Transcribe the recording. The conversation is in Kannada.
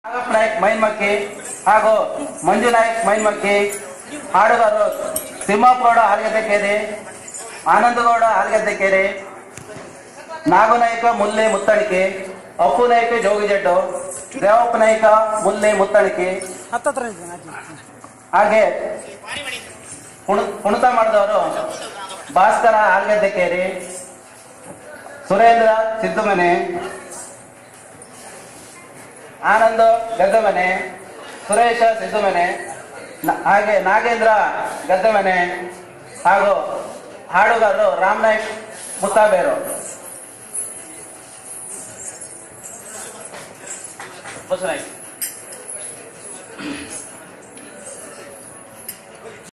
ನಾಗಪ್ಪ ನಾಯ್ಕ್ ಮೈನ್ಮಕ್ಕಿ ಹಾಗೂ ಮಂಜು ನಾಯ್ಕ್ ಮೈನ್ಮಕ್ಕಿ ಹಾಡುಗಾರರು ತಿಮ್ಮಪ್ಪಗೌಡ ಹಾಲ್ಗದ್ದೆಕೇರಿ ಆನಂದಗೌಡ ಹಾಲ್ಗದ್ದೆಕೇರಿ ನಾಗನಾಯಕ ಮುಲ್ಲೆ ಮುತ್ತಣಿಕೆ ಅಪ್ಪು ನಾಯಕ ಜೋಗಿಜಡ್ಡು ದೇವಪ್ಪ ನಾಯಕ ಮುಲ್ಲೆ ಮುತ್ತಣಿಕೆ ಹತ್ತತ್ರ ಇದ್ದಾನೆ ಅಜ್ಜಿ ಹಾಗೆ ಕುಣ- ಕುಣಿತ ಮಾಡಿದವರು ಭಾಸ್ಕರ ಹಾಲ್ಗದ್ದೆಕೇರಿ ಸುರೇಂದ್ರ ಸಿದ್ದುಮನೆ ಆನಂದ ಗದ್ದಮನೆ ಸುರೇಶ ಸಿದ್ದುಮನೆ ನ- ಹಾಗೆ ನಾಗೇಂದ್ರ ಗದ್ದಮನೆ ಹಾಗೂ ಹಾಡುಗಾರರು ರಾಮನಾಯ್ಕ್ ಮುತ್ತಾಬೇರು ಬಸವನಾಯ್ಕ್